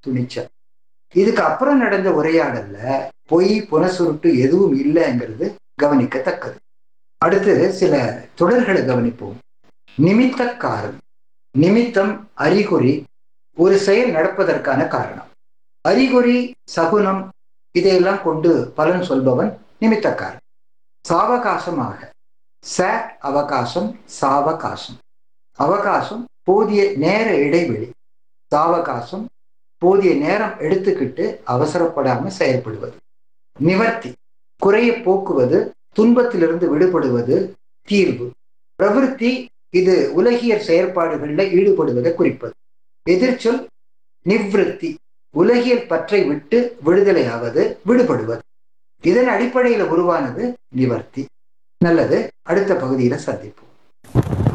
துணிச்சல் இதுக்கு அப்புறம் நடந்த உரையாடல்ல பொய் புனசுருட்டு எதுவும் இல்லைங்கிறது கவனிக்கத்தக்கது அடுத்து சில தொடர்களை கவனிப்போம் நிமித்தக்காரன் நிமித்தம் அறிகுறி ஒரு செயல் நடப்பதற்கான காரணம் அறிகுறி சகுனம் இதையெல்லாம் கொண்டு பலன் சொல்பவன் நிமித்தக்காரன் சாவகாசமாக ச அவகாசம் சாவகாசம் அவகாசம் போதிய நேர இடைவெளி சாவகாசம் போதிய நேரம் எடுத்துக்கிட்டு அவசரப்படாம செயல்படுவது நிவர்த்தி குறைய போக்குவது துன்பத்திலிருந்து விடுபடுவது தீர்வு பிரவிற்த்தி இது உலகியல் செயற்பாடுகளில் ஈடுபடுவதை குறிப்பது எதிர்ச்சொல் நிவ்ருத்தி உலகியல் பற்றை விட்டு விடுதலையாவது விடுபடுவது இதன் அடிப்படையில் உருவானது நிவர்த்தி நல்லது அடுத்த பகுதியில சந்திப்போம்